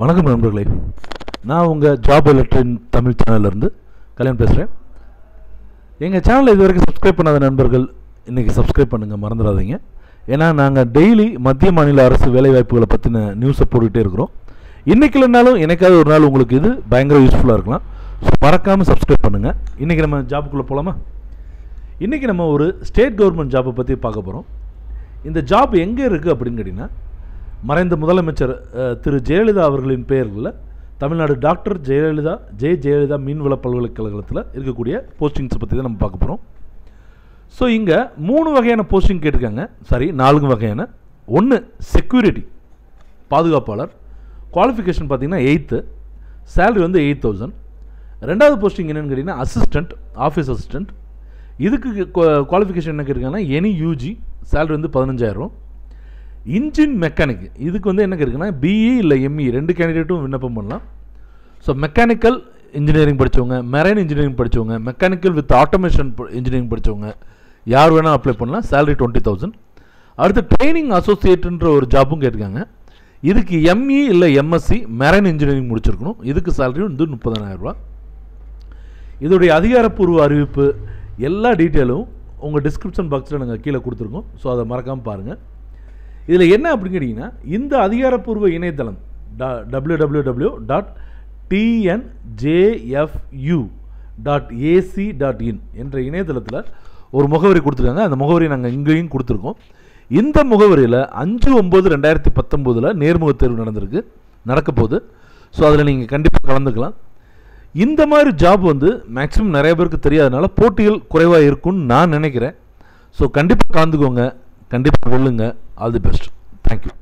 வணக்கம் நண்பர்களே நான் உங்கள் ஜாப் எலக்ட்ரின் தமிழ் சேனல்லேருந்து கல்யாண் பேசுகிறேன் எங்கள் சேனலை இது வரைக்கும் சப்ஸ்கிரைப் பண்ணாத நண்பர்கள் இன்றைக்கி சப்ஸ்கிரைப் பண்ணுங்கள் மறந்துடாதீங்க ஏன்னா நாங்கள் டெய்லி மத்திய மாநில அரசு வேலைவாய்ப்புகளை பற்றின நியூஸை போட்டுகிட்டே இருக்கிறோம் இன்றைக்கி இல்லைனாலும் எனக்காவது ஒரு நாள் உங்களுக்கு இது பயங்கர யூஸ்ஃபுல்லாக இருக்கலாம் ஸோ மறக்காமல் சப்ஸ்கிரைப் பண்ணுங்கள் இன்றைக்கி நம்ம ஜாப்புக்குள்ளே போகலாமா இன்றைக்கி நம்ம ஒரு ஸ்டேட் கவர்மெண்ட் ஜாப்பை பற்றி பார்க்க போகிறோம் இந்த ஜாப் எங்கே இருக்குது அப்படின்னு கேட்டிங்கன்னா மறைந்த முதலமைச்சர் அஹ், திரு ஜெயலலிதா அவர்களின் பெயரில் தமிழ்நாடு டாக்டர் ஜெயலலிதா ஜெய ஜெயலலிதா மீன்வள பல்கலைக்கழகத்தில் இருக்கக்கூடிய போஸ்டிங்ஸை பற்றி தான் நம்ம பார்க்க போகிறோம் ஸோ இங்கே மூணு வகையான போஸ்டிங் கேட்டிருக்காங்க சாரி நான்கு வகையான ஒன்று செக்யூரிட்டி பாதுகாப்பாளர் குவாலிஃபிகேஷன் பார்த்தீங்கன்னா எயித்து சேலரி வந்து எயிட் தௌசண்ட் ரெண்டாவது போஸ்டிங் என்னன்னு கேட்டிங்கன்னா அசிஸ்டண்ட் ஆஃபீஸ் அசிஸ்டண்ட் இதுக்கு குவாலிஃபிகேஷன் என்ன கேட்டிருக்காங்கன்னா எனி யூஜி சேலரி வந்து பதினஞ்சாயிரம் இன்ஜின் மெக்கானிக் இதுக்கு வந்து என்ன இருக்குன்னா பிஇ இல்லை எம்இ ரெண்டு கேண்டிடேட்டும் விண்ணப்பம் பண்ணலாம் ஸோ மெக்கானிக்கல் இன்ஜினியரிங் படித்தவங்க மெரைன் இன்ஜினியரிங் படித்தவங்க மெக்கானிக்கல் வித் ஆட்டோமேஷன் இன்ஜினியரிங் படித்தவங்க யார் வேணால் அப்ளை பண்ணலாம் சேலரி டுவெண்ட்டி தௌசண்ட் அடுத்து ட்ரைனிங் அசோசியேட்டுன்ற ஒரு ஜாப்பும் கேட்டிருக்காங்க இதுக்கு எம்இ இல்லை எம்எஸ்சி மெரைன் இன்ஜினியரிங் முடிச்சிருக்கணும் இதுக்கு சேலரி வந்து முப்பதாயிரம் ரூபா இதோடைய அதிகாரப்பூர்வ அறிவிப்பு எல்லா டீட்டெயிலும் உங்கள் டிஸ்கிரிப்ஷன் பாக்ஸில் நாங்கள் கீழே கொடுத்துருக்கோம் ஸோ அதை மறக்காமல் பாருங்கள் இதில் என்ன அப்படின்னு கேட்டிங்கன்னா இந்த அதிகாரப்பூர்வ இணையதளம் W W W dot TNJFU dot AC dot in என்ற இணையதளத்தில் ஒரு முகவரி கொடுத்துருக்காங்க அந்த முகவரி நாங்கள் இங்கேயும் கொடுத்துருக்கோம் இந்த முகவரியில் அஞ்சு ஒம்பது ரெண்டாயிரத்தி பத்தொம்போதில் நேர்முகத் தேர்வு நடந்திருக்கு நடக்க போகுது ஸோ அதில் நீங்கள் கண்டிப்பாக கலந்துக்கலாம் இந்த மாதிரி ஜாப் வந்து மேக்ஸிமம் நிறைய பேருக்கு தெரியாதனால போட்டிகள் குறைவாக இருக்கும்னு நான் நினைக்கிறேன் ஸோ கண்டிப்பாக கலந்துக்கோங்க கண்டிப்பாக வெல்லுங்க ஆல் தி பெஸ்ட் தேங்க்யூ